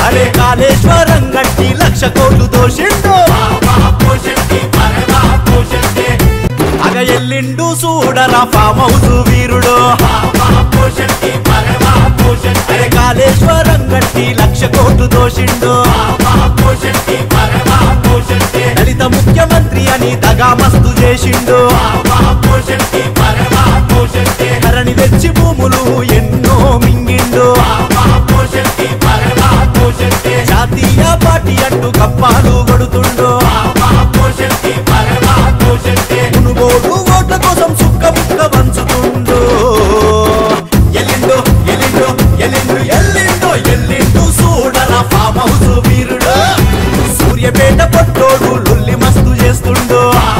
అరే కాళేశ్వరం గట్టి లక్ష కోట్లు దోషిండు అగ ఎల్లిండు చూడరా ఫామ్ హౌస్ వీరుడు అరే కాళేశ్వరం గట్టి లక్ష కోట్లు దోషిండు దళిత ముఖ్యమంత్రి అని దగా మస్తు చేసిండు ధరణి తెచ్చి భూములు ఎన్నో మింగిండు జాతీయ పార్టీ అంటూ కప్పాలు కొడుతుండు మునుగోడు ఓట్ల కోసం సుక్క ముక్క వంచుతుండు ఎల్లిండు ఎల్లిండు ఎల్లిండు ఎల్లిండు ఎల్లిండు చూడరా ఫామ్ హౌస్ వీరుడు సూర్యపేట పొట్టోడు లొల్లి మస్తు చేస్తుండు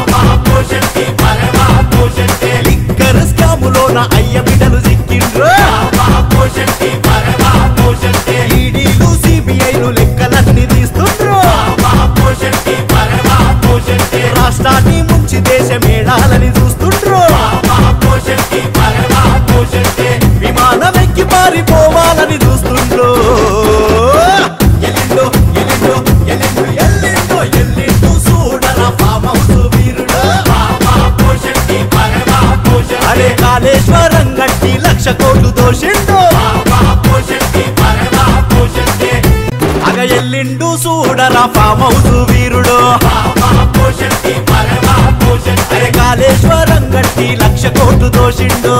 లిక్కర్ స్కాములోన అయ్య బిడ్డలు చిక్కిండ్రు ఈడీలు సిబిఐలు లెక్కలన్నీ తీస్తుండ్రు రాష్ట్రాన్ని ముంచి దేశ మేడాలని చూస్తుండ్రు విమానం ఎక్కి పారిపోవాలని చూస్తుండ్రు ఎల్లిండు ఎల్లిండు ఎల్లిండు ఎల్లిండు ఎల్లిండు చూడరా ఫామ్ హౌస్ వీరుడు అరే కాళేశ్వరం గట్టి లక్ష కోట్లు దోషిండు అగ ఎల్లిండు చూడరా ఫామ్ హౌస్ వీరుడు అరే కాళేశ్వరం గట్టి లక్ష కోట్లు దోషిండు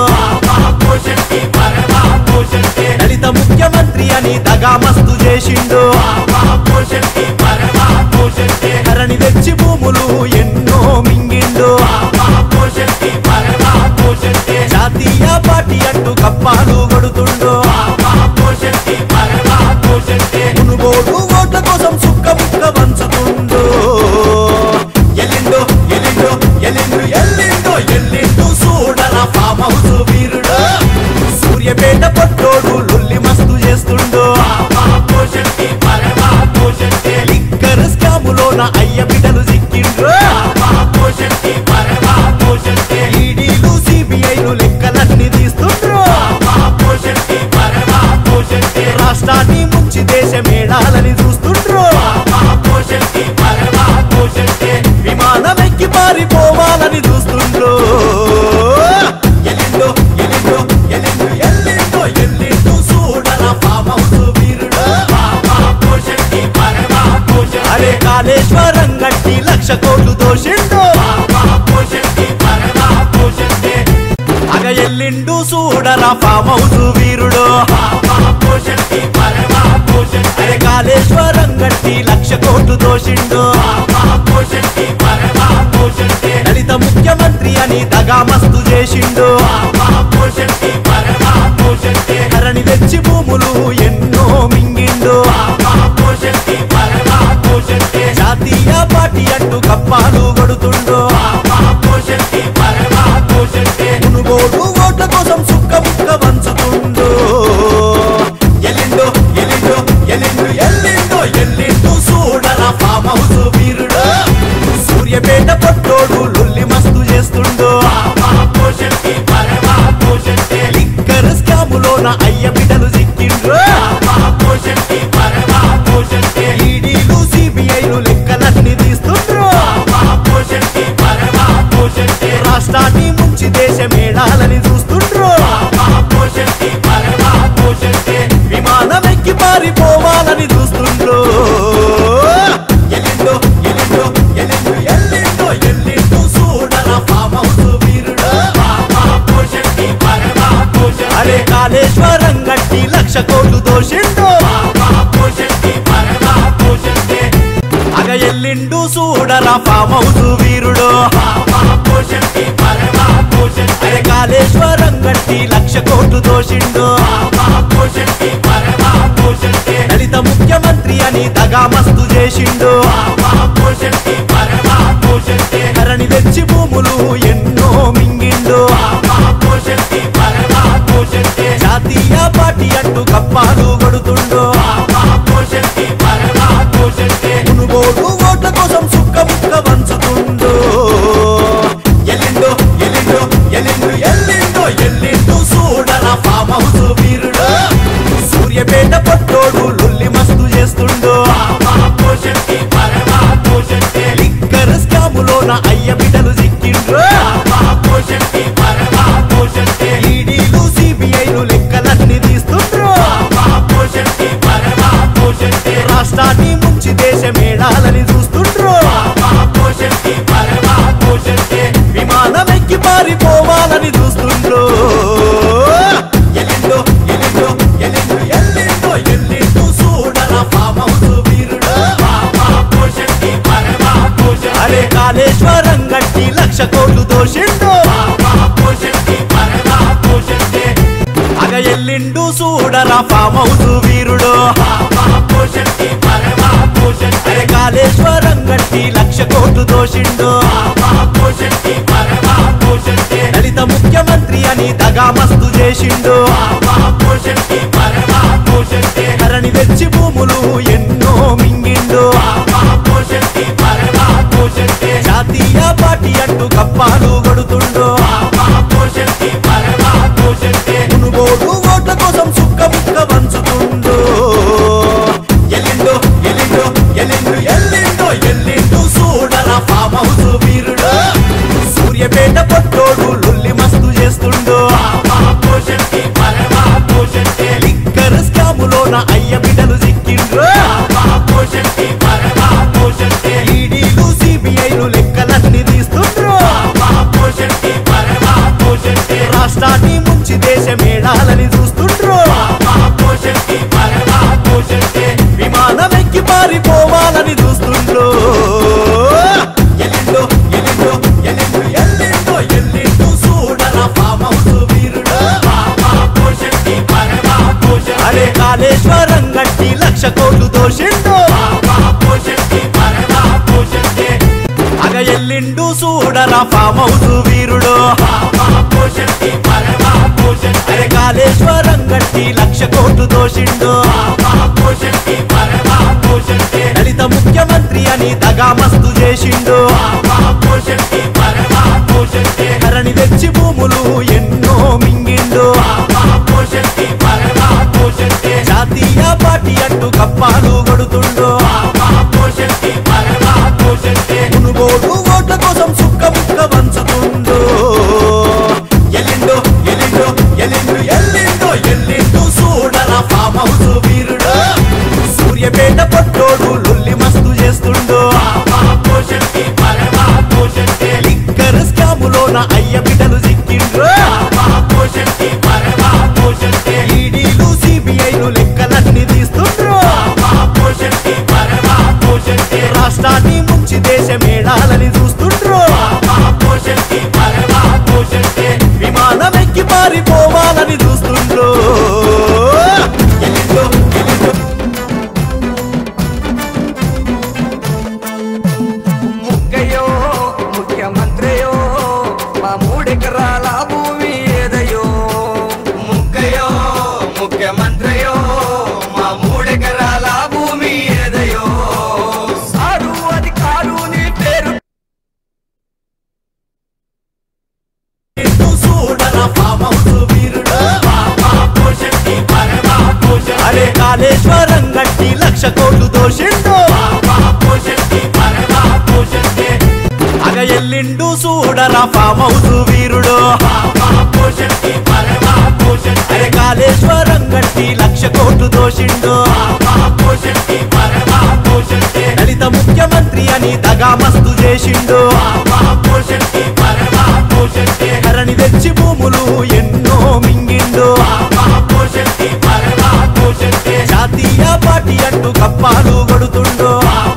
దళిత ముఖ్యమంత్రి అని దగా మస్తు చేసిండు ధరణి తెచ్చి భూములు ఎన్నో మింగిండు జాతీయ పార్టీ అంటూ కప్పాలు కొడుతుండు మునుగోడు ఓట్ల కోసం సుక్క ముక్క వంచుతుండు ఎల్లిండు ఎల్లిండు ఎల్లిండు ఎల్లిండు ఎల్లిండు చూడరా ఫామ్ హౌస్ వీరుడు సూర్యపేట పొట్టోడు లొల్లి మస్తు చేస్తుండు లిక్కర్ స్కాములోన అయ్య బిడ్డలు చిక్కిండ్రు ఈడీలు సిబిఐలు లెక్కలన్నీ తీస్తుండ్రు రాష్ట్రాన్ని ముంచి దేశ మేడాలని చూస్తుండ్రు విమానం ఎక్కి పారిపోవాలని చూస్తుండ్రు ఎల్లిండు ఎల్లిండు ఎల్లిండు ఎల్లిండు ఎల్లిండు చూడరా ఫామ్ హౌస్ వీరుడు అరే కాళేశ్వరం గట్టి లక్ష కోట్లు దోషిండు అగ ఎల్లిండు చూడరా ఫామ్ హౌస్ వీరుడు అరే కాళేశ్వరం గట్టి లక్ష కోట్లు దోషిండు దళిత ముఖ్యమంత్రి అని దగా మస్తు చేసిండు ధరణి తెచ్చి భూములు ఎన్నో మింగిండు జాతీయ పార్టీ అంటూ కప్పాలు కొడుతుండు మునుగోడు ఓట్ల కోసం సుక్క ముక్క వంచుతుండు ఎల్లిండు ఎల్లిండు ఎల్లిండు ఎల్లిండు ఎల్లిండు చూడరా ఫామ్ హౌస్ వీరుడు సూర్యపేట పొట్టోడు లొల్లి మస్తు చేస్తుండు లిక్కర్ స్కాములోన అయ్య బిడ్డలు చిక్కిండ్రు ఈడీలు సిబిఐలు లెక్కలన్నీ తీస్తుండ్రు రాష్ట్రాన్ని ముంచి దేశ మేడాలని చూస్తుండ్రు విమానం ఎక్కి పారిపోవాలని చూస్తుండ్రు ఎల్లిండు ఎల్లిండు ఎల్లిండు ఎల్లిండు ఎల్లిండు చూడరా ఫామ్ హౌస్ వీరుడు అరే కాళేశ్వరం గట్టి లక్ష కోట్లు దోషిండు అగ ఎల్లిండు చూడరా ఫామ్ హౌస్ వీరుడు అరే కాళేశ్వరం గట్టి లక్ష కోట్లు దోషిండు దళిత ముఖ్యమంత్రి అని దగా మస్తు చేసిండు ధరణి తెచ్చి భూములు ఎన్నో మింగిండు జాతీయ పార్టీ అంటూ కప్పాలు కొడుతుండు మునుగోడు ఓట్ల కోసం సుక్క ముక్క వంచుతుండు ఎల్లిండు ఎల్లిండు ఎల్లిండు ఎల్లిండు ఎల్లిండు చూడరా ఫామ్ హౌస్ వీరుడు సూర్యపేట పొట్టోడు లొల్లి మస్తు చేస్తూ దోషిండు లిక్కర్ స్కాములోన అయ్య బిడ్డలు చిక్కిండ్రు ఈడీలు సిబిఐలు లెక్కలన్నీ తీస్తుండ్రు రాష్ట్రాన్ని ముంచి దేశమేడాలని చూస్తుండ్రు విమానం ఎక్కి పారిపోవాలని చూస్తుండ్రు ఎల్లిండో ఎల్లిండో ఎల్లిండు ఎల్లిండో ఎల్లిండు చూడరా ఫామ్ హౌస్ వీరుడు అరే కాళేశ్వరం గట్టి లక్ష కోట్లు దోషిండు అగ ఎల్లిండు చూడరా ఫామ్ హౌస్ వీరుడు అరే కాళేశ్వరం గట్టి లక్ష కోట్లు దోషిండు దళిత ముఖ్యమంత్రి అని దగా మస్తు చేసిండు ధరణి తెచ్చి భూములు ఎన్నో మింగిండు జాతీయ పార్టీ అంటూ కప్పాలు కొడుతుండు మునుగోడు ఓట్ల కోసం సుక్క ముక్క వంచుతుండు ఎల్లిండు ఎల్లిండు ఎల్లిండు ఎల్లిండు ఎల్లిండు చూడరా ఫామ్ హౌస్ వీరుడు సూర్యపేట పొట్టోడు లొల్లి మస్తు చేస్తుండు లిక్కర్ స్కాములోన అయ్య బిడ్డలు చిక్కిండ్రు ఈడీలు సిబిఐలు లెక్కలన్నీ తీస్తుండ్రు రాష్ట్రాన్ని ముంచి దేశమేడాలని చూస్తుండ్రు విమానం ఎక్కి పారిపోవాలని చూస్తుండ్రు ఎల్లిండో ఎల్లిండో ఎల్లిండు ఎల్లిండో ఎల్లిండు చూడరా ఫామ్ హౌస్ వీరుడు అరే కాళేశ్వరం గట్టి లక్ష కోట్లు దోషిండు అగ ఎల్లిండు చూడరా ఫామ్ హౌస్ వీరుడు అరే కాళేశ్వరం గట్టి లక్ష కోట్లు దోషిండు దళిత ముఖ్యమంత్రి అని దగా మస్తు చేసిండు ధరణి తెచ్చి భూములు ఎన్నో మింగిండు జాతీయ పార్టీ అంటూ కప్పాలు కొడుతుండు మునుగోడు ఓట్ల కోసం సుక్క ముక్క వంచుతుండు ఎల్లిండు ఎల్లిండు ఎల్లిండు ఎల్లిండు ఎల్లిండు చూడరా ఫామ్ హౌస్ వీరుడు సూర్యపేట పొట్టోడు లొల్లి మస్తు చేస్తుండు లిక్కర్ స్కాములోన అయ్య బిడ్డలు చిక్కిండ్రు ఈడీలు సిబిఐలు లెక్కలన్నీ తీస్తుండ్రు రాష్ట్రాన్ని ముంచి దేశమేడాలని చూస్తుండ్రు విమానం ఎక్కి పారిపోవాలని చూస్తుండ్రు ఎల్లిండు ఎల్లిండు ముక్కయో ముఖ్యమంత్రియో మా మూడెకరాల భూమి ఏదయో ముక్కయో ముఖ్యమంత్రియో మా మూడెకరాల భూమి ఏదయో సారు అధికారు నీ పేరు ఎల్లిండు చూడరా ఫామ్ హౌస్ వీరుడు అరే కాళేశ్వరం గట్టి లక్ష కోట్లు దోషిండు అగ ఎల్లిండు చూడరా ఫామ్ హౌస్ వీరుడు అరే కాళేశ్వరం గట్టి లక్ష కోట్లు దోషిండు దళిత ముఖ్యమంత్రి అని దగా మస్తు చేసిండు ధరణి తెచ్చి భూములు ఎన్నో మింగిండు జాతీయ పార్టీ అంటూ కప్పాలు కొడుతుండు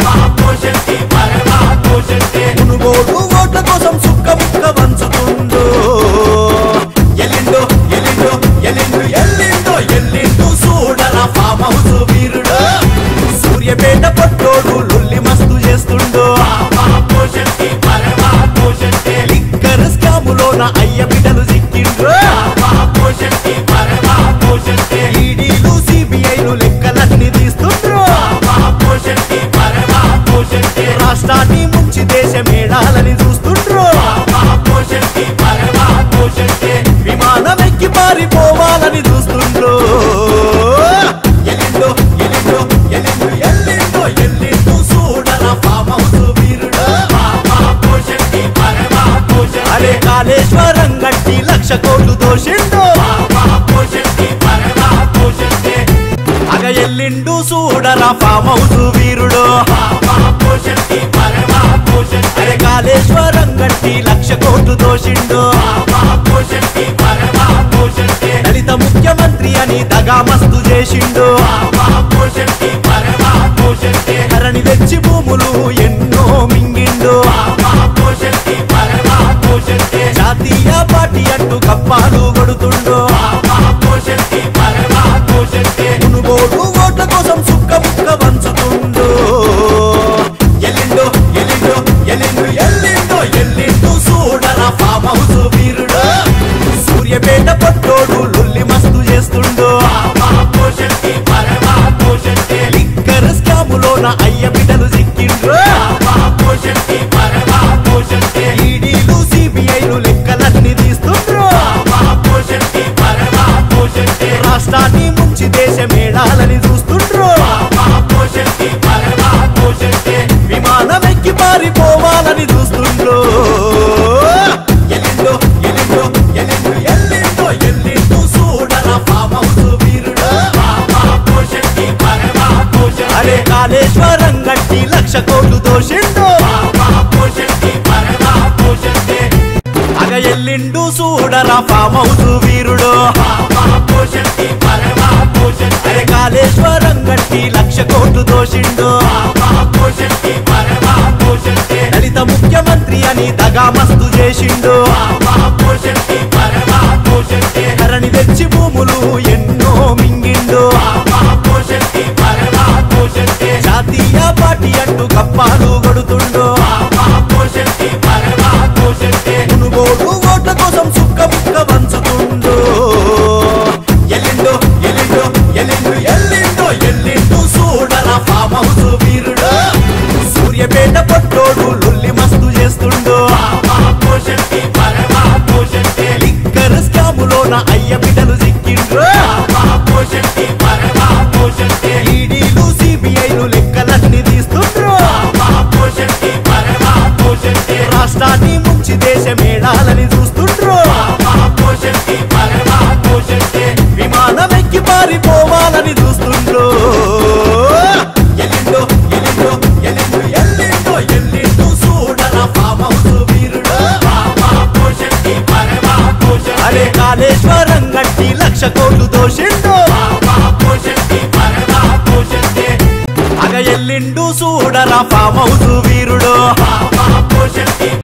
మునుగోడు ఓట్ల కోసం సుక్క ముక్క వంచుతుండు ఎల్లిండు ఎల్లిండు ఎల్లిండు ఎల్లిండు ఎల్లిండు చూడరా ఫామ్ హౌస్ వీరుడు సూర్యపేట పొట్టోడు లొల్లి మస్తు చేస్తుండు లిక్కర్ స్కాములోన అయ్య బిడ్డలు చిక్కిండ్రు ఈడీలు సిబిఐలు లెక్కలన్నీ తీస్తుండ్రు రాష్ట్రాన్ని ముంచి దేశమేడాలని చూస్తుండ్రు విమానం ఎక్కి పారిపోవాలని చూస్తుండ్రు ఎల్లిండు ఎల్లిండు ఎల్లిండు ఎల్లిండు కోట్లు దోషిండు అగ ఎల్లిండు చూడరా ఫామ్ హౌస్ వీరుడు అరే కాళేశ్వరం గట్టి లక్ష కోట్లు దోషిండు దళిత ముఖ్యమంత్రి అని దగా మస్తు చేసిండు ధరణి తెచ్చి భూములు ఎన్నో మింగిండు జాతీయ పార్టీ అంటూ కప్పాలు కొడుతుండు మునుగోడు ఓట్ల కోసం సుక్క ముక్క వంచుతుండు ఎల్లిండు ఎల్లిండు ఎల్లిండు ఎల్లిండు ఎల్లిండు చూడరా ఫామ్ హౌస్ వీరుడు సూర్యపేట పట్టోడు లొల్లి మస్తు చేస్తుండు లిక్కర్ స్కాములోన అయ్య బిడ్డలు చిక్కిండ్రు ఈడీలు సిబిఐలు లెక్కలన్నీ తీస్తుండ్రు రాష్ట్రాన్ని ముంచి దేశ మేళాలని చూస్తుండ్రు విమానం ఎక్కి పారిపోవాలని చూస్తుండ్రు ఎల్లిండు ఎల్లిండు ఎల్లిండు ఎల్లిండు ఎల్లిండు చూడరా ఫామ్ హౌస్ వీరుడు అరే కాళేశ్వరం గట్టి లక్ష కోట్లు దోషిండు అగ ఎల్లిండు చూడరా ఫామ్ హౌస్ వీరుడు అరే కాళేశ్వరం గట్టి లక్ష కోట్లు దోషిండు దళిత ముఖ్యమంత్రి అని దగా మస్తు చేసిండు ధరణి తెచ్చి భూములు ఎన్నో మింగిండు జాతీయ పార్టీ అంటూ కప్పాలు కొడుతుండు మునుగోడు ఓట్ల కోసం సుక్క ముక్క వంచుతుండు ఎల్లిండు ఎల్లిండు ఎల్లిండు ఎల్లిండు ఎల్లిండు చూడరా ఫామ్ హౌస్ వీరుడు సూర్యపేట పట్టోడు లొల్లి మస్తు చేస్తుండు లిక్కర్ స్కాములోన అయ్య బిడ్డలు చిక్కిండ్రు ఈడీలు సిబిఐలు లెక్కలన్నీ తీస్తుండ్రు రాష్ట్రాన్ని ముంచి దేశ మేళాలని చూస్తుండ్రు విమానం ఎక్కి పారిపోవాలని చూస్తుండ్రు ఎల్లిండు ఎల్లిండు ఎల్లిండు ఎల్లిండు ఎల్లిండు చూడరా ఫామ్ హౌస్ వీరుడు అరే కాళేశ్వరం గట్టి లక్ష కోట్లు దోషిండు అగ ఎల్లిండు చూడరా ఫామ్ హౌస్ వీరుడు